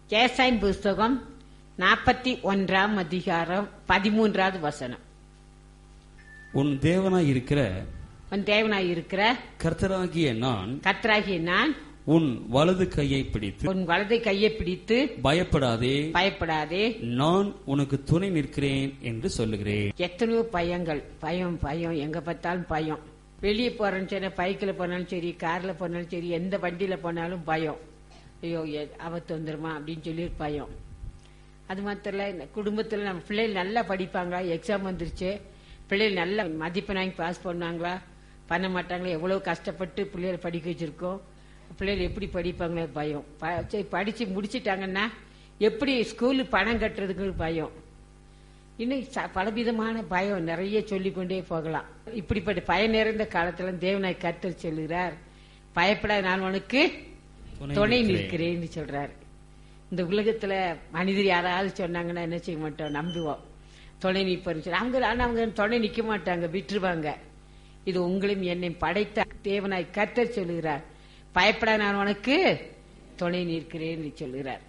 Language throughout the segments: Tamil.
ஏசாயின் புஸ்தகம் நாற்பத்தி ஒன்றாம் அதிகாரம் பதிமூன்றாவது வசனம் உன் தேவனாய் இருக்கிற உன் தேவனாய் இருக்கிற கர்த்தராகிய நான் கர்த்தராகிய நான் உன் வலது கையை பிடித்து உன் வலதை கையை பிடித்து பயப்படாதே பயப்படாதே நான் உனக்கு துணை நிற்கிறேன் என்று சொல்லுகிறேன் எத்தனையோ பயங்கள் பயம் பயம் எங்க பார்த்தாலும் பயம் வெளியே போறேன்னு சரி பைக்கில் போனாலும் சரி கார்ல போனாலும் சரி எந்த வண்டியில போனாலும் பயம் ஐயோ எ- ஆபத்து வந்துருமா அப்படின்னு சொல்லி ஒரு பயம் அது மாத்திரம் இல்ல, இந்த குடும்பத்தில் நம்ம பிள்ளைகள் நல்லா படிப்பாங்களா எக்ஸாம் வந்துருச்சு பிள்ளைகள் நல்ல மதிப்பெண் வாங்கி பாஸ் பண்ணுவாங்களா பண்ண மாட்டாங்களா எவ்வளவு கஷ்டப்பட்டு பிள்ளைகளை படிக்க வச்சிருக்கோம் பிள்ளைகள் எப்படி படிப்பாங்களே பயம் ப- சரி படிச்சு முடிச்சிட்டாங்கன்னா எப்படி ஸ்கூலுக்கு பணம் கட்டுறதுக்கு ஒரு பயம் இன்னும் ச- பலவிதமான பயம் நிறைய சொல்லிக்கொண்டே போகலாம் இப்படிப்பட்ட பயம் நிறைந்த காலத்துல தேவனாய் கர்த்தர் சொல்லுகிறார் பயப்படாத நான் உனக்கு துணை துணை நிற்கிறேன். நிற்கிறேன்னு சொல்றாரு இந்த உலகத்துல மனிதர் யாராவது சொன்னாங்கன்னா என்ன செய்ய மாட்டோம் நம்புவோம் துணை நிற்பன்னு சொல்லி அவங்க ஆனா அவங்க துணை நிக்க மாட்டாங்க விட்டுருவாங்க இது உங்களையும் என்னை படைத்த தேவனாய் கர்த்தர் சொல்லுகிறார் பயப்படாத நான் உனக்கு துணை நிற்கிறேன்னு சொல்லுகிறார்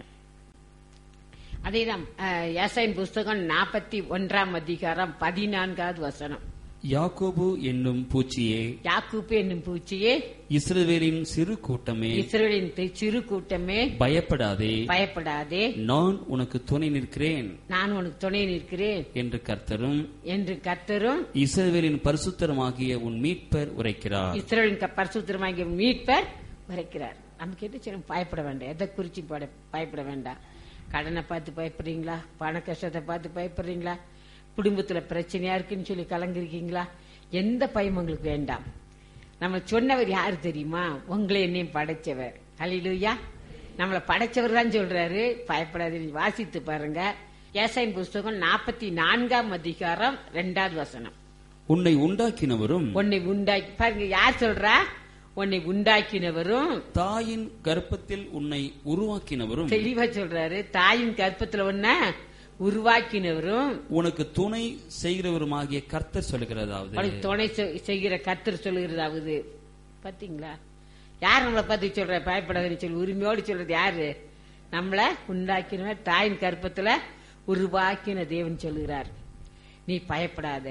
அதே தான் ஏசாயின் புஸ்தகம் நாற்பத்தி ஒன்றாம் அதிகாரம் பதினான்காவது வசனம் யாக்கோபு என்னும் பூச்சியே யாக்கூப்பு என்னும் பூச்சியே இஸ்ரவேலின் சிறு கூட்டமே இஸ்ரவேலின் தி- சிறு கூட்டமே பயப்படாதே பயப்படாதே நான் உனக்கு துணை நிற்கிறேன் நான் உனக்கு துணை நிற்கிறேன் என்று கர்த்தரும் என்று கர்த்தரும் இஸ்ரவேலின் பரிசுத்தரமாகிய உன் மீட்பர் உரைக்கிறார் இஸ்ரவேலின் க- பரிசுத்தமாகிய மீட்பர் வரைக்கிறார் நமக்கு என்ன செய்யணும் பயப்பட வேண்டாம் எதை குறிச்சு பட- பயப்பட வேண்டாம் கடனை பார்த்து பயப்படுறீங்களா பண கஷ்டத்தை பார்த்து பயப்படுறீங்களா குடும்பத்துல பிரச்சனையா இருக்குன்னு சொல்லி கலங்கிருக்கீங்களா எந்த பயம் உங்களுக்கு வேண்டாம் நம்ம சொன்னவர் யாரு தெரியுமா உங்களை என்னையும் படைச்சவர் ஹalleluya நம்மளை படைச்சவர் தான் சொல்றாரு பயப்படாதீங்க வாசித்து பாருங்க ஏசாயின் புஸ்தகம் நாற்பத்தி நான்காம் அதிகாரம் ரெண்டாவது வசனம் உன்னை உண்டாக்கினவரும் உன்னை உண்டாக்கி பாருங்க யார் சொல்றா உன்னை உண்டாக்கினவரும் தாயின் கர்ப்பத்தில் உன்னை உருவாக்கினவரும் தெளிவா சொல்றாரு தாயின் கற்பத்துல ஒன்ன உருவாக்கினவரும் உனக்கு துணை செய்கிறவருமாகிய கர்த்தர் சொல்லுகிறதாவது உனக்கு துணை செ- செய்கிற கத்தர் சொல்லுகிறதாவது பாத்தீங்களா யார் நம்மளை பத்தி சொல்ற பயப்படாதுன்னு சொல்லி உரிமையோடு சொல்றது யாரு நம்மள உண்டாக்கினவர் தாயின் கற்பத்துல உருவாக்கின தேவன் சொல்லுகிறார் நீ பயப்படாத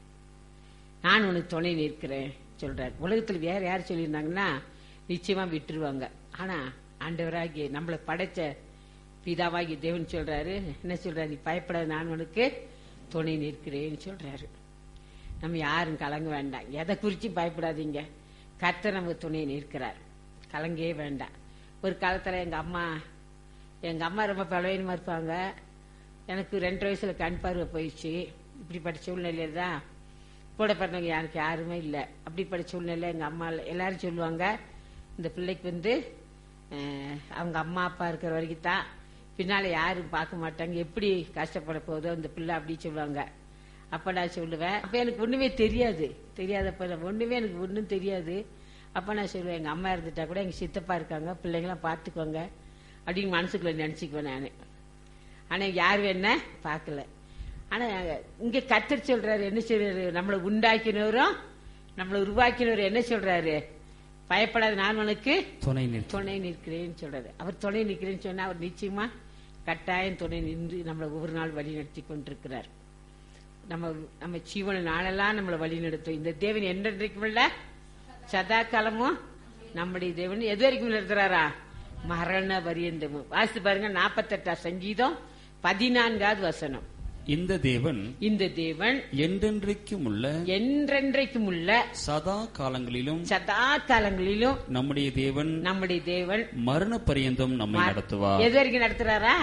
நான் உனக்கு துணை நிற்கிறேன் சொல்றார் உலகத்துல வேற யார் சொல்லியிருந்தாங்கன்னா நிச்சயமா விட்டுருவாங்க ஆனா ஆண்டவராகிய நம்மளை படைச்ச பிதாவாகிய தேவன் சொல்றாரு என்ன சொல்றாரு நீ பயப்படாத நான் உனக்கு துணை நிற்கிறேன்னு சொல்றாரு நம்ம யாரும் கலங்க வேண்டாம் எதை குறிச்சு பயப்படாதீங்க கர்த்தர் நமக்கு துணை நிற்கிறார் கலங்கவே வேண்டாம் ஒரு காலத்துல எங்க அம்மா எங்க அம்மா ரொம்ப பலவீனமா இருப்பாங்க எனக்கு ரெண்டு வயசுல கண் பார்வை போயிடுச்சு இப்படிப்பட்ட சூழ்நிலையில தான் கூட பிறந்தவங்க யாருக்கு யாருமே இல்லை அப்படிப்பட்ட சூழ்நிலை எங்க அம்மா எல்லாரும் சொல்லுவாங்க இந்த பிள்ளைக்கு வந்து அஹ், அவங்க அம்மா அப்பா இருக்கிற வரைக்கும் தான் பின்னால யாரும் பார்க்க மாட்டாங்க எப்படி கஷ்டப்பட போதோ இந்த பிள்ளை அப்படி சொல்லுவாங்க அப்ப நான் சொல்லுவேன் அப்ப எனக்கு ஒண்ணுமே தெரியாது தெரியாதப்ப நான் ஒண்ணுமே எனக்கு ஒண்ணும் தெரியாது அப்ப நான் சொல்லுவேன் எங்க அம்மா இருந்துட்டா கூட எங்க சித்தப்பா இருக்காங்க பிள்ளைங்களாம் பாத்துக்குவாங்க அப்படின்னு மனசுக்குள்ள நினைச்சுக்குவேன் நானு ஆனா யாரும் என்ன பார்க்கல ஆனா இங்க கத்தர் சொல்றாரு என்ன சொல்றாரு நம்மளை உண்டாக்கினவரும் நம்மளை உருவாக்கினவர் என்ன சொல்றாரு பயப்படாத நான் உனக்கு துணை நிற்க துணை நிற்கிறேன்னு சொல்றாரு அவர் துணை நிற்கிறேன்னு சொன்னா அவர் நிச்சயமா கட்டாயம் துணை நின்று நம்மளை ஒவ்வொரு நாள் வழி நடத்தி கொண்டிருக்கிறார் நம்ம நம்ம ஜீவன நாளெல்லாம் நம்மளை வழி நடத்தும் இந்த தேவன் என்றைக்கும் இல்ல சதா காலமும் நம்முடைய தேவன் எது வரைக்கும் நடத்துறாரா மரண பரியந்தமும் வாசித்து பாருங்க நாற்பத்தெட்டாம் சங்கீதம் பதினான்காவது வசனம் இந்த தேவன் இந்த தேவன் என்றென்றைக்கும் உள்ள என்றென்றைக்கும் உள்ள சதா காலங்களிலும் சதா காலங்களிலும் நம்முடைய தேவன் நம்முடைய தேவன் மரண பரியந்தம் நம்மை நடத்துவார் எது வரைக்கும் நடத்துறாரா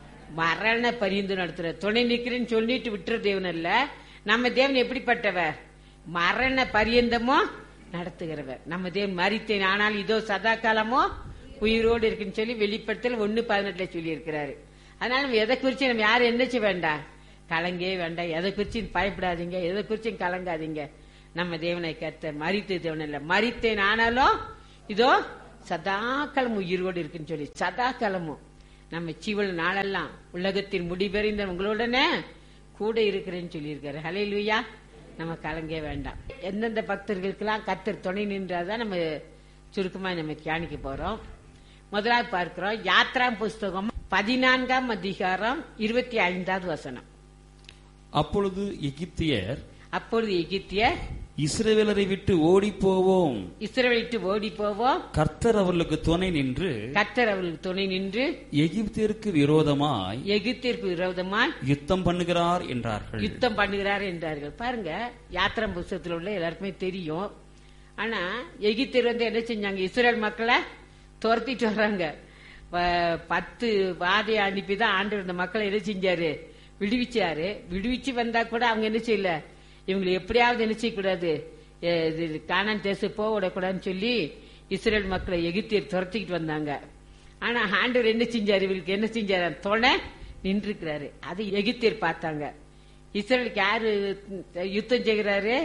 மரண பரிந்து நடத்துறார் துணை நிக்கிறேன்னு சொல்லிட்டு விட்டுற தேவன் அல்ல நம்ம தேவன் எப்படிப்பட்டவர் மரண பரியந்தமோ நடத்துகிறவர் நம்ம தேவன் மறித்தேன் ஆனால் இதோ சதா காலமோ உயிரோடு இருக்குன்னு சொல்லி வெளிப்படுத்தல் ஒன்னு பதினெட்டுல சொல்லி இருக்கிறாரு அதனால நம்ம எதை குறிச்சு நம்ம யாரும் என்ன செய்ய வேண்டாம் கலங்கவே வேண்டாம் எதை குறிச்சு பயப்படாதீங்க எதை குறிச்சும் கலங்காதீங்க நம்ம தேவனை கத்த மறித்த தேவன் இல்ல மறித்தேன் ஆனாலும் இதோ சதாக்காலம் உயிரோடு இருக்குன்னு சொல்லி சதாக்காலமும் நம்ம ஜீவன நாளெல்லாம் உலகத்தின் முடிபெறிந்த உங்களுடனே கூட இருக்கிறேன்னு சொல்லியிருக்காரு ஹலே லூயா நம்ம கலங்கே வேண்டாம் எந்தெந்த பக்தர்களுக்கெல்லாம் கத்தர் துணை நின்றாதான் நம்ம சுருக்கமா நம்ம தியானிக்க போறோம் முதலாவது பார்க்கிறோம் யாத்ரா புஸ்தகம் பதினான்காம் அதிகாரம் இருபத்தி ஐந்தாவது வசனம் அப்பொழுது எகிப்தியர் அப்பொழுது எகிப்தியர் இஸ்ரவேலரை விட்டு ஓடிப் போவோம் இஸ்ரவேலை விட்டு ஓடி போவோம் கர்த்தர் அவர்களுக்கு துணை நின்று கர்த்தர் அவர்களுக்கு துணை நின்று எகிப்தியருக்கு விரோதமாய் எகிப்திற்கு விரோதமாய் யுத்தம் பண்ணுகிறார் என்றார்கள் யுத்தம் பண்ணுகிறார் என்றார்கள் பாருங்க யாத்திரம் புஸ்தகத்தில் உள்ள எல்லாருக்குமே தெரியும் ஆனா எகிப்தியர் வந்து என்ன செஞ்சாங்க இஸ்ரேல் மக்களை துரத்திட்டு வர்றாங்க வ- பத்து வாதையை அனுப்பி தான் ஆண்டு இந்த மக்களை என்ன செஞ்சாரு விடுவிச்சாரு விடுவிச்சு வந்தா கூட அவங்க என்ன செய்யல இவங்களை எப்படியாவது என்ன செய்யக்கூடாது எ, இது கானான் தேசம் போக விடக்கூடாதுன்னு சொல்லி இஸ்ரேல் மக்களை எகிப்தியர் துரத்திக்கிட்டு வந்தாங்க ஆனா ஆண்டவர் என்ன செஞ்சாரு இவங்களுக்கு என்ன செஞ்சாரு துணை நின்றுக்கிறாரு அது எகிப்தியர் பார்த்தாங்க இஸ்ரேலுக்கு யாரு யுத்தம் செய்கிறாரு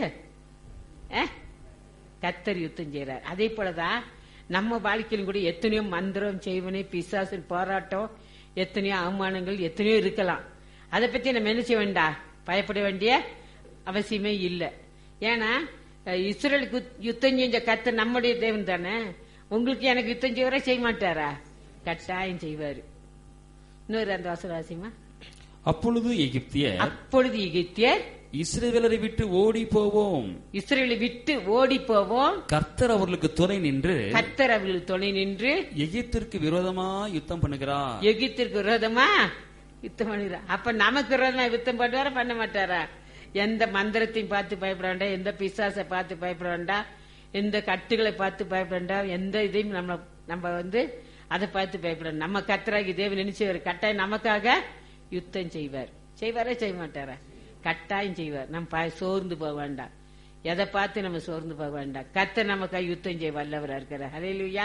அஹ்? கத்தர் யுத்தம் செய்றார் அதே போலதான் நம்ம வாழ்க்கையிலும் கூட எத்தனையோ மந்திரம் செய்வனே பிசாசின் போராட்டம் எத்தனையோ அவமானங்கள் எத்தனையோ இருக்கலாம் அதை பத்தி நம்ம என்ன செய்ய வேண்டாம் பயப்பட வேண்டிய அவசியமே இல்லை ஏன்னா அஹ், இஸ்ரேலுக்கு யுத்- யுத்தம் செஞ்ச கத்தர் நம்முடைய தேவன் தானே உங்களுக்கு எனக்கு யுத்தம் செய்வரே செய்ய மாட்டாரா கட்டாயம் செய்வாரு இன்னொரு அந்த வசவாசியமா அப்பொழுது எகிப்தியர் அப்பொழுது எகிப்தியர் இஸ்ரவேலரை விட்டு ஓடி போவோம் இஸ்ரேலை விட்டு ஓடி போவோம் கர்த்தர் அவர்களுக்கு துணை நின்று கத்தர் அவர்களுக்கு துணை நின்று எகிப்திற்கு விரோதமாய் யுத்தம் பண்ணுகிறார் எகிப்திற்கு விரோதமா யுத்தம் பண்ணுகிறார் அப்ப நமக்கு விரோதமா யுத்தம் பண்ணுவாரா பண்ண மாட்டாரா எந்த மந்திரத்தையும் பார்த்து பயப்பட வேண்டாம் எந்த பிசாசை பார்த்து பயப்பட வேண்டாம் எந்த கட்டுகளை பார்த்து பயப்பட வேண்டாம் எந்த இதையும் நம்ம நம்ம வந்து அதை பார்த்து பயப்பட வேண்டாம். நம்ம கத்தராகி தேவன் நினைச்சவர் கட்டாயம் நமக்காக யுத்தம் செய்வார் செய்வாரா செய்ய மாட்டாரா கட்டாயம் செய்வார் நம்ம ப- சோர்ந்து போக வேண்டாம் எதை பார்த்து நம்ம சோர்ந்து போக வேண்டாம் கத்தர் நமக்காக யுத்தம் செய்ய வல்லவரா இருக்கிறார் ஹalleluya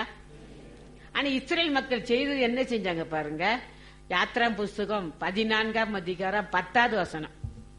ஆனா இஸ்ரேல் மக்கள் செய்தது என்ன செஞ்சாங்க பாருங்க யாத்ரா புஸ்தகம் பதினான்காம் அதிகாரம் பத்தாவது வசனம்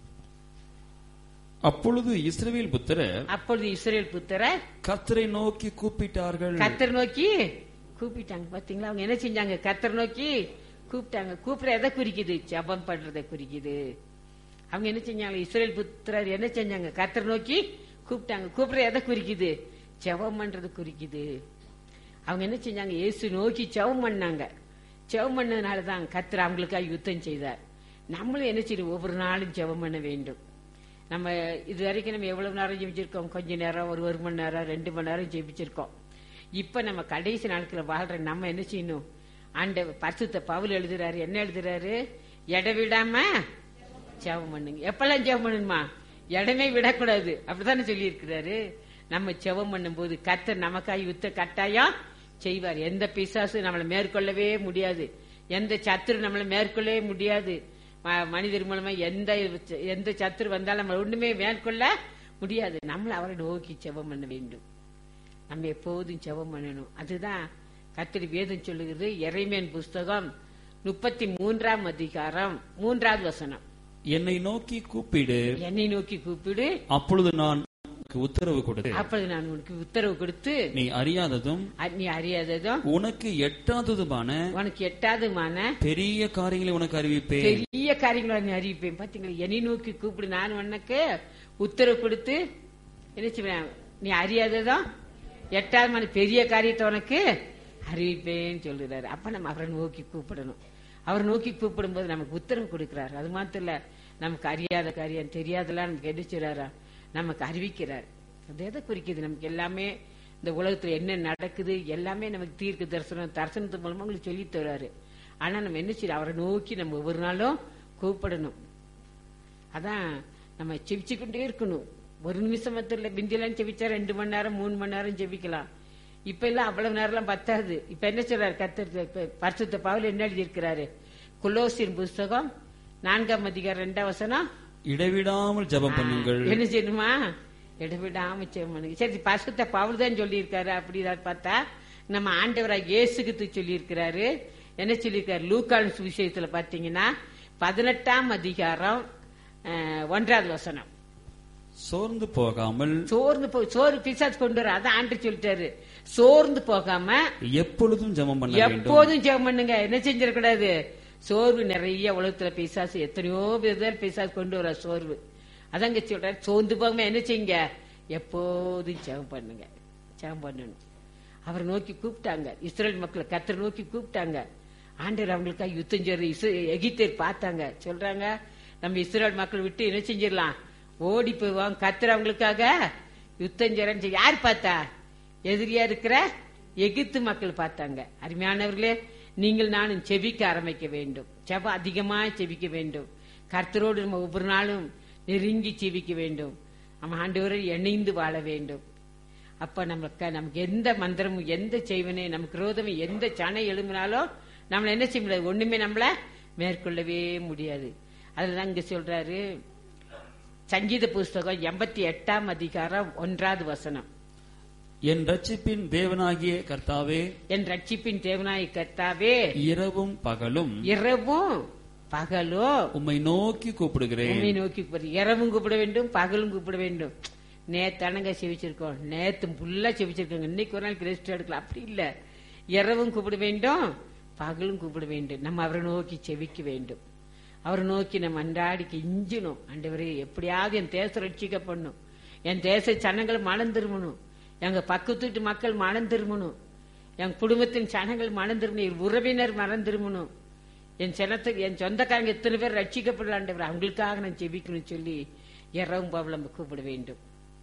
அப்பொழுது இஸ்ரவேல் புத்திரர் அப்பொழுது இஸ்ரேல் புத்தரை கர்த்தரை நோக்கி கூப்பிட்டார்கள் கத்தர் நோக்கி கூப்பிட்டாங்க பாத்தீங்களா அவங்க என்ன செஞ்சாங்க கத்தர் நோக்கி கூப்பிட்டாங்க கூப்பிட எதை குறிக்குது ஜெபம் பண்றதை குறிக்குது அவங்க என்ன செஞ்சாங்க இஸ்ரேல் புத்திரர் என்ன செஞ்சாங்க கத்தர் நோக்கி கூப்பிட்டாங்க கூப்பிட எதை குறிக்குது ஜெபம் பண்றது குறிக்குது அவங்க என்ன செஞ்சாங்க இயேசு நோக்கி ஜெபம் பண்ணாங்க ஜெபம் பண்ணதுனால தான் கத்தர் அவங்களுக்காக யுத்தம் செய்தார் நம்மளும் என்ன செய்யணும் ஒவ்வொரு நாளும் ஜெபம் பண்ண வேண்டும் நம்ம இது வரைக்கும் நம்ம எவ்வளவு நேரம் ஜெபிச்சிருக்கோம் கொஞ்ச நேரம் ஒரு ஒரு மணி நேரம் ரெண்டு மணி நேரம் ஜெபிச்சிருக்கோம் இப்ப நம்ம கடைசி நாட்களில் வாழ்ற நம்ம என்ன செய்யணும் ஆண்ட பரிசுத்த பவுல் எழுதுறாரு என்ன எழுதுறாரு எடை விடாம ஜெபம் பண்ணுங்க எப்பெல்லாம் ஜெபம் பண்ணணுமா இடமே விடக்கூடாது அப்படித்தானே சொல்லி இருக்கிறாரு நம்ம ஜெபம் பண்ணும்போது கர்த்தர் நமக்காக யுத்த கட்டாயம் செய்வார் எந்த பிசாசு நம்மளை மேற்கொள்ளவே முடியாது எந்த சத்துரு நம்மளை மேற்கொள்ளவே முடியாது ம- மனிதர் மூலமா எந்த எந்த சத்துரு வந்தாலும் நம்ம ஒண்ணுமே மேற்கொள்ள முடியாது நம்மள அவரை நோக்கி ஜெபம் பண்ண வேண்டும் நம்ம எப்போதும் ஜெபம் பண்ணணும் அதுதான் கத்திரி வேதம் சொல்லுகிறது இறைமேன் புஸ்தகம் முப்பத்தி மூன்றாம் அதிகாரம் மூன்றாவது வசனம் என்னை நோக்கி கூப்பிடு என்னை நோக்கி கூப்பிடு அப்பொழுது நான் உனக்கு உத்தரவு கொடு அப்பொழுது நான் உனக்கு உத்தரவு கொடுத்து நீ அறியாததும் அ- நீ அறியாததும் உனக்கு எட்டாததுமான உனக்கு எட்டாவதுமான பெரிய காரியங்களை உனக்கு அறிவிப்பேன் பெரிய காரியங்களை நீ அறிவிப்பேன் பாத்தீங்களா என்னை நோக்கி கூப்பிடு நான் உனக்கு உத்தரவு கொடுத்து என்ன செய்வேன் நீ அறியாததும் எட்டாவது பெரிய காரியத்தை உனக்கு அறிவிப்பேன்னு சொல்லுறாரு அப்ப நம்ம அவரை நோக்கி கூப்பிடணும் அவர் நோக்கி கூப்பிடும்போது நமக்கு உத்தரவு கொடுக்கிறார் அது மாத்திரம் இல்ல நமக்கு அறியாத காரியம் தெரியாதெல்லாம் நமக்கு எடிச்சுறாரா நமக்கு அறிவிக்கிறார் அது எதை குறிக்குது நமக்கு எல்லாமே இந்த உலகத்துல என்ன நடக்குது எல்லாமே நமக்கு தீர்க்க தரிசனம் தரிசனத்து மூலமா உங்களுக்கு சொல்லி தருவாரு ஆனா நம்ம என்ன செய்யணும் அவரை நோக்கி நம்ம ஒவ்வொரு நாளும் கூப்பிடணும் அதான் நம்ம செவிச்சுக்கிட்டே இருக்கணும் ஒரு நிமிஷம் மாத்திரம் பிந்திலாம் செவிச்சா ரெண்டு மணி நேரம் மூணு மணி நேரம் செவிக்கலாம் இப்ப எல்லாம் அவ்வளவு நேரம்லாம் பத்தாது இப்ப என்ன சொல்றாரு கத்தர் பரிசுத்த பவுல் என்ன எழுதியிருக்கிறாரு குலோசின் புஸ்தகம் நான்காம் அதிகாரம் ரெண்டாம் வசனம் இடைவிடாமல் ஜெபம் பண்ணுங்கள் என்ன செய்யணுமா இடைவிடாம ஜெபம் பண்ணுங்க சரி பரிசுத்த பவுல் தான் சொல்லியிருக்காரு அப்படி பார்த்தா நம்ம ஆண்டவராக இயேசுக்கு சொல்லியிருக்கிறாரு என்ன சொல்லியிருக்காரு லூக்கான் சுவிசேஷத்துல பாத்தீங்கன்னா பதினெட்டாம் அதிகாரம் அஹ், ஒன்றாவது வசனம் சோர்ந்து போகாமல் சோர்ந்து போ சோறு பிசாசு கொண்டு வர அதான் ஆண்டு சொல்லிட்டாரு சோர்ந்து போகாம எப்பொழுதும் ஜெபம் பண்ண வேண்டும் எப்போதும் ஜெபம் பண்ணுங்க என்ன செஞ்சிடக்கூடாது சோர்வு நிறைய உலகத்துல பிசாசு எத்தனையோ பேர் பிசாசு கொண்டு வர சோர்வு அதங்க சொல்றாரு சோர்ந்து போகாம என்ன செய்யுங்க எப்போதும் ஜெபம் பண்ணுங்க ஜெபம் பண்ணணும் அவரை நோக்கி கூப்பிட்டாங்க இஸ்ரேல் மக்களை கத்தரை நோக்கி கூப்பிட்டாங்க ஆண்டவர் அவங்களுக்காக யுத்தம் செய்ற இசு- எகிப்தியர் பார்த்தாங்க சொல்றாங்க நம்ம இஸ்ரேல் மக்கள் விட்டு என்ன செஞ்சிடலாம் ஓடி போவாங்க கத்துற அவங்களுக்காக யுத்தம் செய்றேன்னு சொல்லி யார் பார்த்தா எதிரியா இருக்கிற எகிப்து மக்கள் பார்த்தாங்க அருமையானவர்களே நீங்கள் நானும் செபிக்க ஆரம்பிக்க வேண்டும் செப அதிகமா செபிக்க வேண்டும் கர்த்தரோடு நம்ம ஒவ்வொரு நாளும் நெருங்கி செபிக்க வேண்டும் நம்ம ஆண்டவரை இணைந்து வாழ வேண்டும் அப்ப நமக்கு நமக்கு எந்த மந்திரமும் எந்த செய்வனே நமக்கு ரோதம் எந்த சனை எழும்பினாலும் நம்மள என்ன செய்ய முடியாது ஒண்ணுமே நம்மள மேற்கொள்ளவே முடியாது அதுலதான் இங்க சொல்றாரு சங்கீத புஸ்தகம் எண்பத்தி எட்டாம் அதிகாரம் ஒன்றாவது வசனம் என் ரட்சிப்பின் தேவனாகிய கர்த்தாவே என் ரட்சிப்பின் தேவனாய் கர்த்தாவே இரவும் பகலும் இரவும் பகலும் உம்மை நோக்கி கூப்பிடுகிறேன் உண்மை நோக்கி கூப்பிடு இரவும் கூப்பிட வேண்டும் பகலும் கூப்பிட வேண்டும் நேத்தானங்க செவிச்சிருக்கோம் நேத்து ஃபுல்லா செவிச்சிருக்கோங்க இன்னைக்கு ஒரு நாள் ரெஸ்ட் எடுக்கலாம் அப்படி இல்ல இரவும் கூப்பிட வேண்டும் பகலும் கூப்பிட வேண்டும் நம்ம அவரை நோக்கி செவிக்க வேண்டும் அவரை நோக்கி நம்ம அன்றாடி கெஞ்சணும் ஆண்டவரே எப்படியாவது என் தேசம் ரட்சிக்க பண்ணும் என் தேச சனங்கள் மனம் திரும்பணும் எங்க பக்கத்து வீட்டு மக்கள் மனம் திரும்பணும் என் குடும்பத்தின் சனங்கள் மனம் திரும்பணும் என் உறவினர் மனம் திரும்பணும் என் ஜனத்துக்கு என் சொந்தக்காரங்க எத்தனை பேர் ரட்சிக்கப்படலாண்டவர் அவங்களுக்காக நான் ஜெபிக்கணும் சொல்லி இரவும் பவளம் நம்ம கூப்பிட வேண்டும்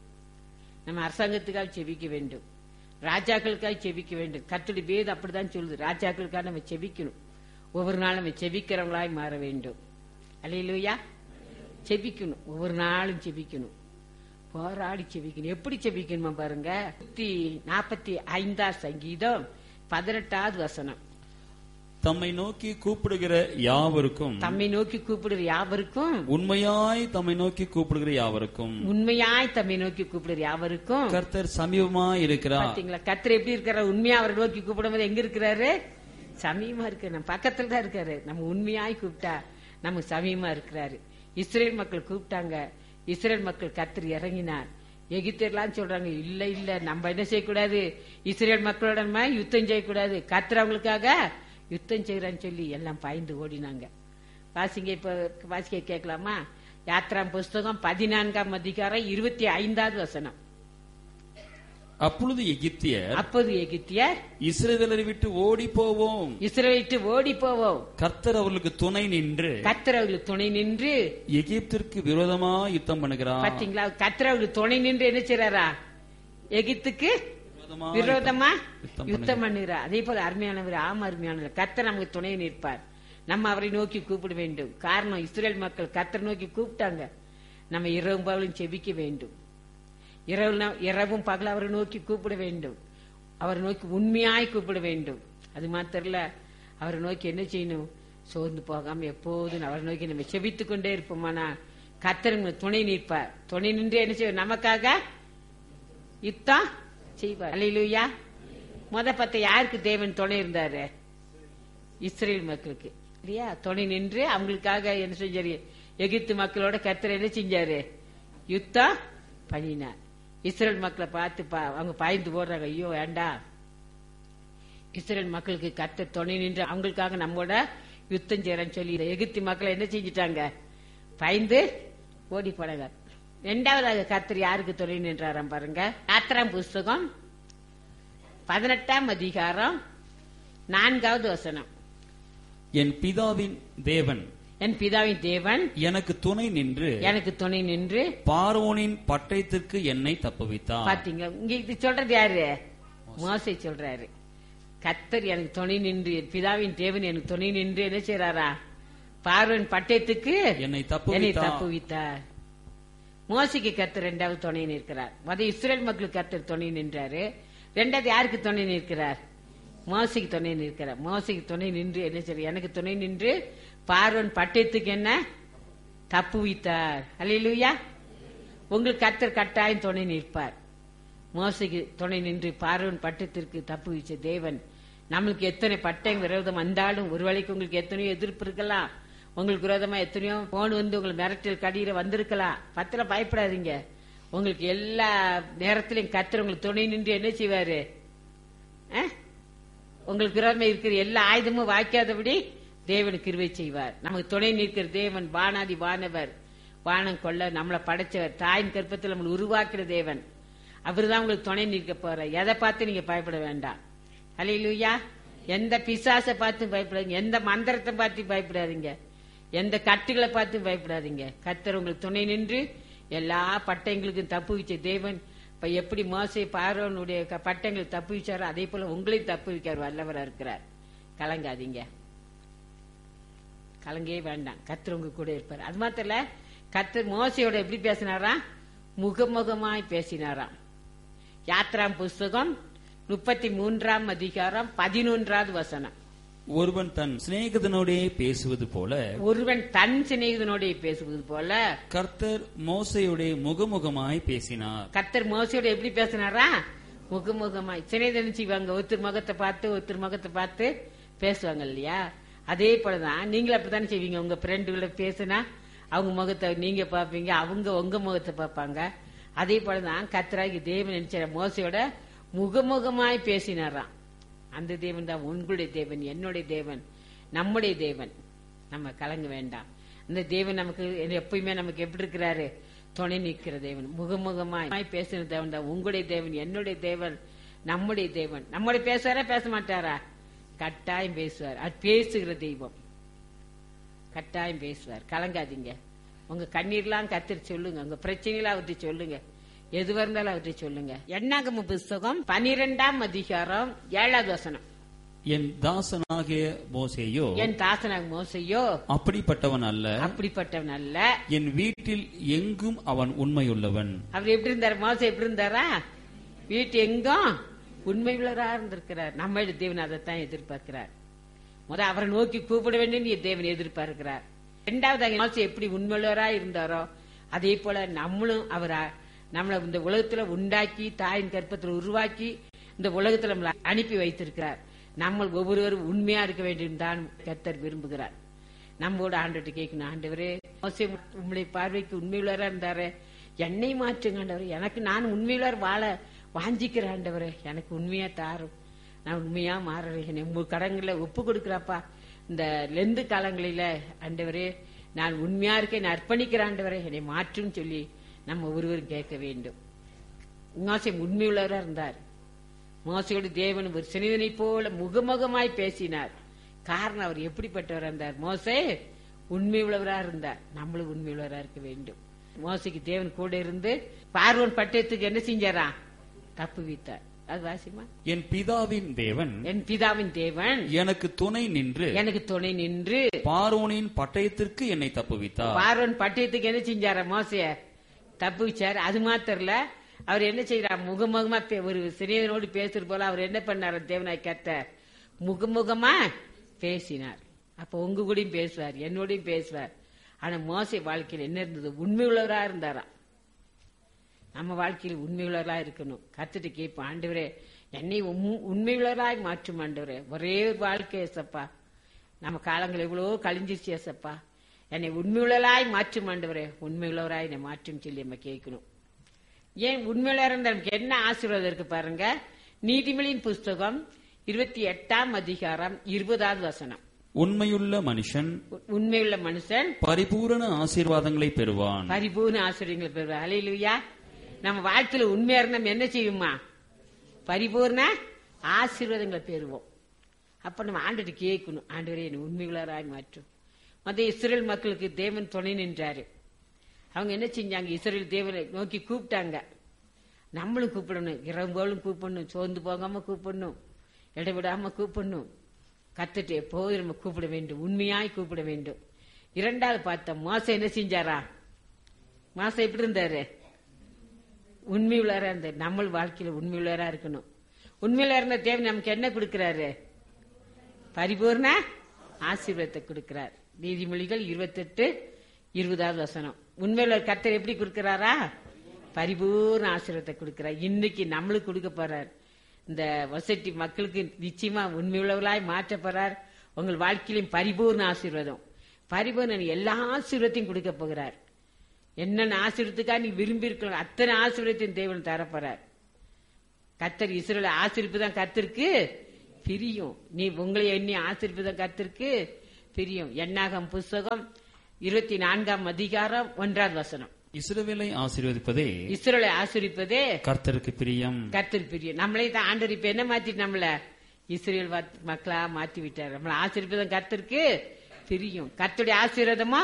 நம்ம அரசாங்கத்துக்காக செபிக்க வேண்டும் ராஜாக்களுக்காக செபிக்க வேண்டும் கத்துடி வேது அப்படிதான் சொல்லுது ராஜாக்களுக்காக நம்ம செபிக்கணும் ஒவ்வொரு நாளும் நம்ம செபிக்கிறவங்களாய் மாற வேண்டும் அல்லையிலூயா செபிக்கணும் ஒவ்வொரு நாளும் செபிக்கணும் போராடி செபிக்கணும் எப்படி செபிக்கணுமா பாருங்க நூத்தி நாற்பத்தி ஐந்தாம் சங்கீதம் பதினெட்டாவது வசனம் தம்மை நோக்கி கூப்பிடுகிற யாவருக்கும் தம்மை நோக்கி கூப்பிடுற யாவருக்கும் உண்மையாய் தம்மை நோக்கி கூப்பிடுகிற யாவருக்கும் உண்மையாய் தம்மை நோக்கி கூப்பிடுற யாவருக்கும் கர்த்தர் சமீபமாய் இருக்கிறார் பாத்தீங்களா கத்தர் எப்படி இருக்கிறார் உண்மையா அவரை நோக்கி கூப்பிடும்போது எங்க இருக்கிறாரு சமீபமா இருக்கு நம்ம பக்கத்துல தான் இருக்காரு நம்ம உண்மையாய் கூப்பிட்டா நம்ம சமீபமா இருக்கிறாரு இஸ்ரேல் மக்கள் கூப்பிட்டாங்க இஸ்ரேல் மக்கள் கத்தர் இறங்கினார் எகிப்தியர்லாம் சொல்றாங்க இல்ல இல்ல நம்ம என்ன செய்யக்கூடாது இஸ்ரேல் மக்களோட நம்ம யுத்தம் செய்யக்கூடாது கத்தர் அவங்களுக்காக யுத்தம் செய்யறான்னு சொல்லி எல்லாம் பாய்ந்து ஓடினாங்க வாசிங்க இப்ப வாசிக்க கேட்கலாமா யாத்ராம் புஸ்தகம் பதினான்காம் அதிகாரம் இருபத்தி ஐந்தாவது வசனம் அப்பொழுது எகிப்தியர் அப்போது எகிப்தியர் இஸ்ரவேலரை விட்டு ஓடி போவோம் இஸ்ரவேலிட்டு ஓடி போவோம் கர்த்தர் அவர்களுக்கு துணை நின்று கத்தர் அவர்களுக்கு துணை நின்று எகிப்திற்கு விரோதமா யுத்தம் பண்ணுகிறார் பாத்தீங்களா கத்தர் அவர்களுக்கு துணை நின்று என்ன செய்றாரா எகிப்துக்கு விரோதமா விரோதமா யுத்தம் யுத்தம் பண்ணுகிறார் அதே போல அருமையானவர் ஆம அருமையானவர் கத்தர் நமக்கு துணை நிற்பார் நம்ம அவரை நோக்கி கூப்பிட வேண்டும் காரணம் இஸ்ரேல் மக்கள் கத்தர் நோக்கி கூப்பிட்டாங்க நம்ம இரவும் பகலும் செபிக்க வேண்டும் இரவு நா- இரவும் பகல் அவரை நோக்கி கூப்பிட வேண்டும் அவரை நோக்கி உண்மையாய் கூப்பிட வேண்டும் அது மாத்திரம் இல்ல அவரை நோக்கி என்ன செய்யணும் சோர்ந்து போகாம எப்போதும் அவரை நோக்கி நம்ம செபித்துக் கொண்டே இருப்போமானா கத்தர் நமக்கு துணை நிற்பார் துணை நின்று என்ன செய்வார் நமக்காக யுத்தம் செய்வார் அல்லையா முத பத்த யாருக்கு தேவன் துணை இருந்தாரு இஸ்ரேல் மக்களுக்கு இல்லையா துணை நின்று அவங்களுக்காக என்ன செஞ்சாரு எகிப்து மக்களோட கர்த்தர் என்ன செஞ்சாரு யுத்தம் பண்ணினார் இஸ்ரேல் மக்களை பார்த்து பா- அவங்க பாய்ந்து போடுறாங்க ஐயோ வேண்டாம் இஸ்ரேல் மக்களுக்கு கர்த்தர் துணை நின்று அவங்களுக்காக நம்மோட யுத்தம் செய்யறேன்னு சொல்லி இந்த எகிப்து மக்களை என்ன செஞ்சிட்டாங்க பயந்து ஓடி போனாங்க ரெண்டாவதாக கர்த்தர் யாருக்கு துணை நின்றாராம் பாருங்க யாத்திராம் புஸ்தகம் பதினெட்டாம் அதிகாரம் நான்காவது வசனம் என் பிதாவின் தேவன் என் பிதாவின் தேவன் எனக்கு துணை நின்று எனக்கு துணை நின்று பார்வோனின் பட்டயத்திற்கு என்னை தப்புவித்தார் பாத்தீங்க இங்க இது சொல்றது யாரு மோசை சொல்றாரு கத்தர் எனக்கு துணை நின்று என் பிதாவின் தேவன் எனக்கு துணை நின்று என்ன செய்றாரா பார்வன் பட்டயத்துக்கு என்னை என்னை தப்புவித்தார் தப்புவித்தார் மோசைக்கு கத்தர் ரெண்டாவது துணை நிற்கிறார் முத இஸ்ரேல் மக்களுக்கு கத்தர் துணை நின்றாரு ரெண்டாவது யாருக்கு துணை நிற்கிறார் மோசைக்கு துணை நிற்கிறார் மோசைக்கு துணை நின்று என்ன செய்ய எனக்கு துணை நின்று பார்வன் பட்டயத்துக்கு என்ன தப்புவித்தார் அல்லேலூயா உங்களுக்கு கத்தர் கட்டாயம் துணை நிற்பார் மோசைக்கு துணை நின்று பார்வன் பட்டத்திற்கு தப்பு வச்ச தேவன் நம்மளுக்கு எத்தனை பட்டம் விரோதம் வந்தாலும் ஒரு வேளைக்கு உங்களுக்கு எத்தனையோ எதிர்ப்பு இருக்கலாம் உங்களுக்கு விரோதமா எத்தனையோ போன் வந்து உங்களுக்கு மிரட்டல் கடியில வந்திருக்கலாம் பத்திர பயப்படாதீங்க உங்களுக்கு எல்லா நேரத்திலையும் கத்தர் உங்களுக்கு துணை நின்று என்ன செய்வாரு ஆ? உங்களுக்கு விரோதமா இருக்கிற எல்லா ஆயுதமும் வாய்க்காதபடி தேவன் கிருவை செய்வார் நமக்கு துணை நிற்கிற தேவன் வானாதி வானவர் வானம் கொள்ள நம்மளை படைச்சவர் தாயின் கற்பத்தில் நம்மளை உருவாக்குற தேவன் அவர்தான் உங்களுக்கு துணை நிற்க போற எதை பார்த்து நீங்க பயப்பட வேண்டாம் அலையிலுயா எந்த பிசாசை பார்த்து பயப்படாதீங்க எந்த மந்திரத்தை பார்த்து பயப்படாதீங்க எந்த கட்டுகளை பார்த்து பயப்படாதீங்க கத்தர் உங்களுக்கு துணை நின்று எல்லா பட்டயங்களுக்கும் தப்பு வச்ச தேவன் இப்ப எப்படி மோசை பார்வனுடைய க- பட்டயங்களுக்கு தப்பு வச்சாரோ அதே போல உங்களையும் தப்பு வைக்கார் வல்லவரா இருக்கிறார் கலங்காதீங்க கலங்கவே வேண்டாம் கத்தர் உங்க கூட இருப்பார் அது மாத்திரம் இல்ல கத்தர் மோசையோட எப்படி பேசினாராம் முகமுகமாய் பேசினாராம் யாத்ராம் புஸ்தகம் முப்பத்தி மூன்றாம் அதிகாரம் பதினொன்றாவது வசனம் ஒருவன் தன் சிநேகிதனோடே பேசுவது போல ஒருவன் தன் சிநேகிதனோட பேசுவது போல கர்த்தர் மோசையோடே முகமுகமாய் பேசினார் கத்தர் மோசையோட எப்படி பேசினாரா முகமுகமாய் சிநேகிதன் செய்வாங்க ஒருத்தர் முகத்தை பார்த்து ஒருத்தர் முகத்தை பார்த்து பேசுவாங்க இல்லையா அதே போலதான் நீங்களும் அப்படித்தானே செய்வீங்க உங்க ஃப்ரெண்டுகளை பேசுனா அவங்க முகத்தை நீங்க பார்ப்பீங்க அவங்க உங்க முகத்தை பார்ப்பாங்க அதே போலதான் கத்தராகி தேவன் நினைச்ச மோசையோட முகமுகமாய் பேசினாராம் அந்த தேவன் தான் உங்களுடைய தேவன் என்னுடைய தேவன் நம்முடைய தேவன் நம்ம கலங்க வேண்டாம் அந்த தேவன் நமக்கு எப்பயுமே நமக்கு எப்படி இருக்கிறாரு துணை நிற்கிற தேவன் முகமுகமாய் பேசுகிற தேவன் தான் உங்களுடைய தேவன் என்னுடைய தேவன் நம்முடைய தேவன் நம்முடைய பேசுவாரா பேச மாட்டாரா கட்டாயம் பேசுவார் அது பேசுகிற தெய்வம் கட்டாயம் பேசுவார் கலங்காதீங்க உங்க கண்ணீர்லாம் கத்திரி சொல்லுங்க உங்க பிரச்சனைலாம் அவர்கிட்ட சொல்லுங்க எதுவா இருந்தாலும் அவர்கிட்ட சொல்லுங்க எண்ணாகம புஸ்தகம் பனிரெண்டாம் அதிகாரம் ஏழாவது வசனம் என் தாசனாகிய மோசேயோ என் தாசனாக மோசையோ அப்படிப்பட்டவன் அல்ல அப்படிப்பட்டவன் அல்ல என் வீட்டில் எங்கும் அவன் உண்மையுள்ளவன் அவர் எப்படி இருந்தார் மோசம் எப்படி இருந்தாரா வீட்டு எங்கும் உண்மை உள்ளவரா இருந்திருக்கிறார் நம்ம தேவன் அதைத்தான் எதிர்பார்க்கிறார் முத அவரை நோக்கி கூப்பிட வேண்டும் தேவன் எதிர்பார்க்கிறார் இரண்டாவது மோசம் எப்படி உண்மையுள்ளவரா இருந்தாரோ அதே போல நம்மளும் அவரா நம்மள இந்த உலகத்துல உண்டாக்கி தாயின் கற்பத்தில் உருவாக்கி இந்த உலகத்துல நம்மளை அனுப்பி வைத்திருக்கிறார் நம்ம ஒவ்வொருவரும் உண்மையா இருக்க வேண்டும் தான் கர்த்தர் விரும்புகிறார் நம்மோட ஆண்டுட்டு கேட்கணும் ஆண்டவரே மோசே உங்களுடைய பார்வைக்கு உண்மையுள்ளவரா இருந்தாரு என்னை மாற்றுங்க ஆண்டவரே எனக்கு நான் உண்மையுள்ளவர் வாழ வாஞ்சிக்கிற ஆண்டவரே எனக்கு உண்மையா தாரும் நான் உண்மையா மாறுறேன் என்னை உங்க கடன்களை ஒப்பு கொடுக்குறாப்பா இந்த லெந்து காலங்களில ஆண்டவரே நான் உண்மையா இருக்கேன் நான் அர்ப்பணிக்கிற ஆண்டவரே என்னை மாற்றுன்னு சொல்லி நம்ம ஒருவரும் கேட்க வேண்டும் மோசை உண்மையுள்ளவரா இருந்தார் மோசையோடு தேவன் ஒரு சினிதனை போல முகமுகமாய் பேசினார் காரணம் அவர் எப்படிப்பட்டவரா இருந்தார் மோசே உண்மை உள்ளவரா இருந்தார் நம்மளும் உண்மை உள்ளவரா இருக்க வேண்டும் மோசைக்கு தேவன் கூட இருந்து பார்வன் பட்டயத்துக்கு என்ன செஞ்சாரா தப்பு வைத்தார் அது வாசிமா என் பிதாவின் தேவன் என் பிதாவின் தேவன் எனக்கு துணை நின்று எனக்கு துணை நின்று பார்வோனின் பட்டயத்திற்கு என்னை தப்புவித்தார் பார்வன் பட்டயத்துக்கு என்ன செஞ்சாரா மோசைய தப்பு வச்சார் அது மாத்திரல அவர் என்ன செய்யறார் முகமுகமா பே- ஒரு சிறியவனோடு பேசுறது போல அவர் என்ன பண்ணார் தேவனாய் கத்த முகமுகமா பேசினார் அப்ப உங்க கூடயும் பேசுவார் என்னோடையும் பேசுவார் ஆனா மோசை வாழ்க்கையில் என்ன இருந்தது உண்மை உள்ளவரா இருந்தாராம் நம்ம வாழ்க்கையில் உண்மையுள்ளவரா இருக்கணும் கத்துட்டு கேட்போம் ஆண்டவரே என்னை உம்- உண்மையுள்ளவராய் மாற்றும் ஆண்டவரே ஒரே ஒரு வாழ்க்கை ஏசப்பா நம்ம காலங்கள் எவ்வளவோ கழிஞ்சிருச்சு ஏசப்பா என்னை உண்மையுள்ளவராய் மாற்றும் ஆண்டவரே உண்மையுள்ளவராய் என்னை மாற்றும் சொல்லி நம்ம கேட்கணும் ஏன் உண்மையுள்ள இருந்தா நமக்கு என்ன ஆசீர்வாதம் இருக்கு பாருங்க நீதிமொழியின் புஸ்தகம் இருபத்தி எட்டாம் அதிகாரம் இருபதாவது வசனம் உண்மையுள்ள மனுஷன் உ- உண்மையுள்ள மனுஷன் பரிபூரண ஆசீர்வாதங்களை பெறுவான் பரிபூர்ண ஆசிரியங்களை பெறுவார் அலையிலுயா நம்ம வாழ்க்கையில உண்மையா இருந்தா நம்ம என்ன செய்வோமா பரிபூர்ண ஆசீர்வாதங்களை பெறுவோம் அப்ப நம்ம ஆண்டுட்டு கேட்கணும் ஆண்டவரே என்னை உண்மையுள்ளராய் மாற்றும் மத்த இஸ்ரேல் மக்களுக்கு தேவன் துணை நின்றாரு அவங்க என்ன செஞ்சாங்க இஸ்ரேல் தேவனை நோக்கி கூப்பிட்டாங்க நம்மளும் கூப்பிடணும் இரவும்போலும் கூப்பிடணும் சோர்ந்து போகாம கூப்பிடணும் இடைவிடாம கூப்பிடணும் கத்துட்டு எப்போதும் நம்ம கூப்பிட வேண்டும் உண்மையாய் கூப்பிட வேண்டும் இரண்டாவது பார்த்த மாசம் என்ன செஞ்சாரா மாசம் எப்படி இருந்தாரு உண்மை உள்ளவரா இருந்தார் நம்ம வாழ்க்கையில உண்மை உள்ளவரா இருக்கணும் உண்மையில இருந்த தேவன் நமக்கு என்ன கொடுக்கிறாரு பரிபூர்ண ஆசீர்வாதத்தை கொடுக்கிறார் நீதிமொழிகள் இருபத்தெட்டு இருபதாவது வசனம் உண்மையில கர்த்தர் எப்படி கொடுக்கிறாரா பரிபூர்ண ஆசீர்வாதத்தை கொடுக்கிறார் இன்னைக்கு நம்மளுக்கு கொடுக்க போறார் இந்த வசதி மக்களுக்கு நிச்சயமா உண்மையுள்ளவர்களாய் மாற்ற போறார் உங்கள் வாழ்க்கையிலும் பரிபூர்ண ஆசீர்வாதம் பரிபூர்ண எல்லா ஆசீர்வாதத்தையும் கொடுக்க போகிறார் என்னென்ன ஆசீர்வத்துக்கா நீ விரும்பி இருக்கலாம் அத்தனை ஆசீர்வாதத்தையும் தேவன் தரப்போறார் கத்தர் இஸ்ரேல ஆசிரிப்பு தான் கத்திருக்கு பிரியும் நீ உங்களை எண்ணி ஆசிரிப்பு தான் கத்திருக்கு பிரியும் எண்ணாகம் புஸ்தகம் இருபத்தி நான்காம் அதிகாரம் ஒன்றாவது வசனம் இஸ்ரவேலை ஆசீர்வதிப்பதே இஸ்ரேலை ஆசிரிப்பதே கர்த்தருக்கு பிரியம் கத்தர் பிரியம் நம்மளே தான் ஆண்டவர் இப்ப என்ன மாத்திட்டு நம்மள இஸ்ரேல் வாத்- மக்களா மாத்தி விட்டார் நம்மள ஆசீர்வாதம் கர்த்தருக்கு தெரியும் கர்த்தருடைய ஆசீர்வாதமா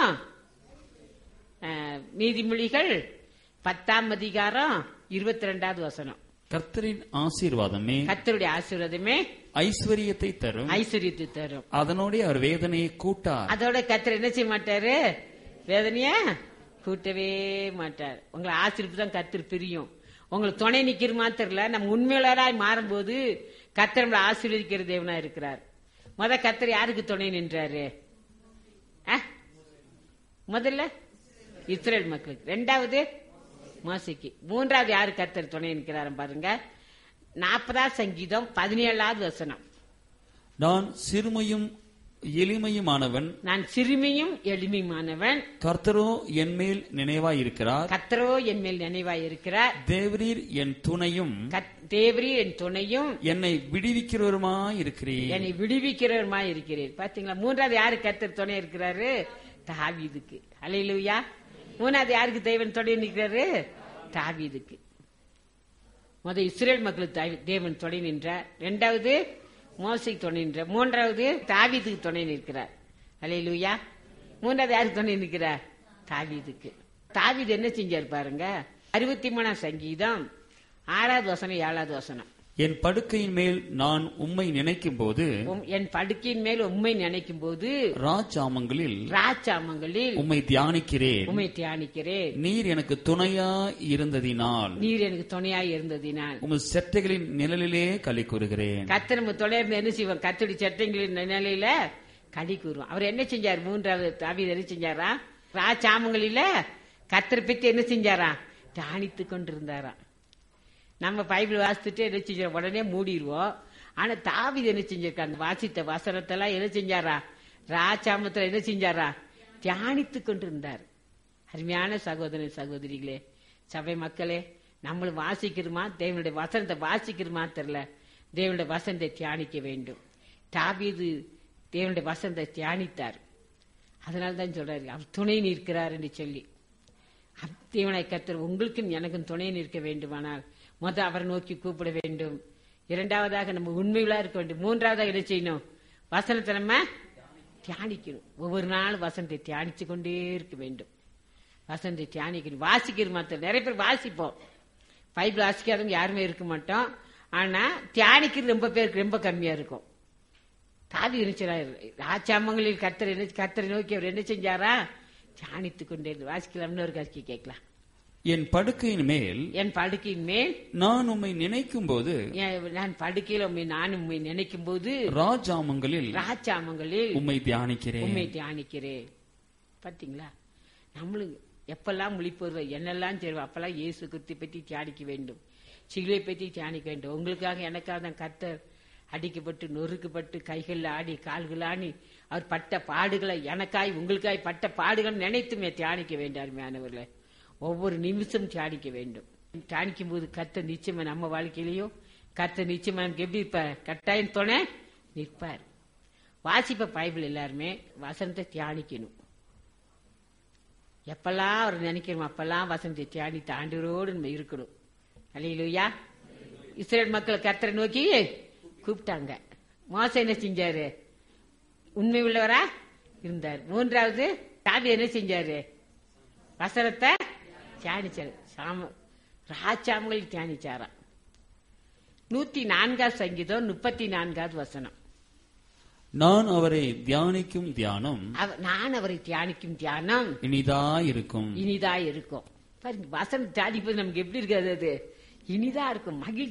அஹ், நீதிமொழிகள் பத்தாம் அதிகாரம் இருபத்தி ரெண்டாவது வசனம் கர்த்தரின் ஆசீர்வாதமே கர்த்தருடைய ஆசீர்வாதமே ஐஸ்வர்யத்தை தரும் ஐஸ்வர்யத்தை தரும் அதனோட அவர் வேதனையை கூட்டார் அதோட கர்த்தர் என்ன செய்ய மாட்டாரு வேதனைய கூட்டவே மாட்டார் உங்களை ஆசிரிப்பு தான் கர்த்தர் பிரியும் உங்களுக்கு துணை நிக்கிற மாத்திரல நம்ம உண்மையாளராய் மாறும்போது கர்த்தர் நம்மளை ஆசீர்வதிக்கிற தேவனா இருக்கிறார் முத கர்த்தர் யாருக்கு துணை நின்றாரு ஆ? முதல்ல இஸ்ரேல் மக்களுக்கு ரெண்டாவது மோசைக்கு மூன்றாவது யாரு கர்த்தர் துணை நிற்கிறாரு பாருங்க நாற்பதாவது சங்கீதம் பதினேழாவது வசனம் நான் சிறுமையும் எளிமையுமானவன் நான் சிறுமியும் எளிமையுமானவன் கர்த்தரோ என்மேல் நினைவாயிருக்கிறார் கர்த்தரோ என் மேல் நினைவாய் இருக்கிறார் தேவரீர் என் துணையும் கத்- தேவரீ என் துணையும் என்னை விடுவிக்கிறவருமாயிருக்கிறீர் என்னை விடுவிக்கிறவருமாய் இருக்கிறேன் பாத்தீங்களா மூன்றாவது யாரு கர்த்தர் துணை இருக்கிறாரு தாவீதுக்கு அலையிலுயா மூணாவது யாருக்கு தேவன் துணை நிற்கிறாரு தாவீதுக்கு முத இஸ்ரேல் மக்களுக்கு தாவி- தேவன் துணை நின்றார் ரெண்டாவது மோசைக்கு துணை நின்றார் மூன்றாவது தாவீதுக்கு துணை நிற்கிறார் அலையிலுயா மூன்றாவது யாருக்கு துணை நிற்கிறார் தாவீதுக்கு தாவீது என்ன செஞ்சார் பாருங்க அறுபத்தி மூணாம் சங்கீதம் ஆறாவது வசனம் ஏழாவது வசனம் என் படுக்கையின் மேல் நான் உம்மை நினைக்கும் போது உம் என் படுக்கையின் மேல் உண்மை நினைக்கும் போது ராஜாமங்களில் ராச்சாமங்களில் உம்மை தியானிக்கிறேன் உண்மை தியானிக்கிறேன் நீர் எனக்கு துணையா இருந்ததினால் நீர் எனக்கு துணையாய் இருந்ததினால் உமது செட்டைகளின் நிழலிலே களி கூறுகிறேன் கத்தர் நம்ம துணை இருந்து என்ன செய்வோம் கத்தடி சட்டங்களின் நிலையில கடி கூறுவோம் அவர் என்ன செஞ்சார் மூன்றாவது தாவீது என்ன செஞ்சாரா ராச்சாமங்களில கத்தர் பத்தி என்ன செஞ்சாரா தியானித்து கொண்டிருந்தாராம் நம்ம பைபிள் வாசித்துட்டு என்ன செஞ்சோம் உடனே மூடிடுவோம் ஆனா தாவீது என்ன செஞ்சிருக்காரு அந்த வாசித்த வசனத்தெல்லாம் என்ன செஞ்சாரா ராச்சாமத்துல என்ன செஞ்சாரா தியானித்து கொண்டிருந்தார் அருமையான சகோதர சகோதரிகளே சபை மக்களே நம்மளும் வாசிக்கிறோமா தேவனுடைய வசனத்தை வாசிக்கிறோமா தெரியல தேவனுடைய வசனத்தை தியானிக்க வேண்டும் தாவீது தேவனுடைய வசனத்தை தியானித்தார் அதனால தான் சொல்றாரு அவர் துணை நிற்கிறார் என்று சொல்லி தேவனை கத்தர் உங்களுக்கும் எனக்கும் துணை நிற்க வேண்டுமானால் முத அவரை நோக்கி கூப்பிட வேண்டும் இரண்டாவதாக நம்ம உண்மைகளா இருக்க வேண்டும் மூன்றாவதாக என்ன செய்யணும் வசனத்தை நம்ம தியானிக்கணும் ஒவ்வொரு நாளும் வசனத்தை தியானிச்சு கொண்டே இருக்க வேண்டும் வசனத்தை தியானிக்கணும் வாசிக்கிற மாத்திரம் நிறைய பேர் வாசிப்போம் பைபிள் வாசிக்காதவங்க யாருமே இருக்க மாட்டோம் ஆனா தியானிக்கிறது ரொம்ப பேருக்கு ரொம்ப கம்மியா இருக்கும் தாவி இருந்துச்சார் ராச்சாமங்களில் கர்த்தர் என்ன கர்த்தரை நோக்கி அவர் என்ன செஞ்சாரா தியானித்து கொண்டே இருந்து வாசிக்கலாம்னு ஒரு கட்சி கேட்கலாம் என் படுக்கையின் மேல் என் படுக்கையின் மேல் நான் உம்மை நினைக்கும் போது என் நான் படுக்கையில் உண்மை நானும் உண்மை நினைக்கும் போது ராஜாமங்களில் ராச்சாமங்களில் உம்மை தியானிக்கிறேன் உண்மை தியானிக்கிறேன் பாத்தீங்களா நம்மளும் எப்பெல்லாம் முழிப்பு என்னெல்லாம் செய்வோம் அப்பெல்லாம் இயேசு கிறிஸ்து பற்றி தியானிக்க வேண்டும் சிலுவை பற்றி தியானிக்க வேண்டும் உங்களுக்காக எனக்காக தான் கர்த்தர் அடிக்கப்பட்டு நொறுக்கப்பட்டு கைகளில் ஆடி கால்கள் ஆடி அவர் பட்ட பாடுகளை எனக்காய் உங்களுக்காய் பட்ட பாடுகள் நினைத்துமே தியானிக்க வேண்டும் அருமையானவர்களே ஒவ்வொரு நிமிஷம் தியானிக்க வேண்டும் தியானிக்கும் போது கர்த்தர் நிச்சயமா நம்ம வாழ்க்கையிலையும் கர்த்தர் நிச்சயமா நமக்கு எப்படி இருப்பார் கட்டாயம் துணை நிற்பார் வாசிப்ப பைபிள் எல்லாருமே வசனத்தை தியானிக்கணும் எப்பெல்லாம் அவர் நினைக்கிறோம் அப்பெல்லாம் வசனத்தை தியானித்து ஆண்டவரோடு நம்ம இருக்கணும் அல்லையிலுயா இஸ்ரேல் மக்கள் கர்த்தரை நோக்கி கூப்பிட்டாங்க மோசம் என்ன செஞ்சாரு உண்மை உள்ளவரா இருந்தார் மூன்றாவது தாவி என்ன செஞ்சாரு வசனத்தை தியானிச்சாரு சாம ராஜாமங்கள் தியானிச்சாராம் நூத்தி நான்காவது சங்கீதம் முப்பத்தி நான்காவது வசனம் நான் அவரை தியானிக்கும் தியானம் அவ- நான் அவரை தியானிக்கும் தியானம் இனிதாயிருக்கும் இனிதா இருக்கும் பாருங்க வசனம் தியானிப்பது நமக்கு எப்படி இருக்காது அது இனிதா இருக்கும் மகிழ்ச்சி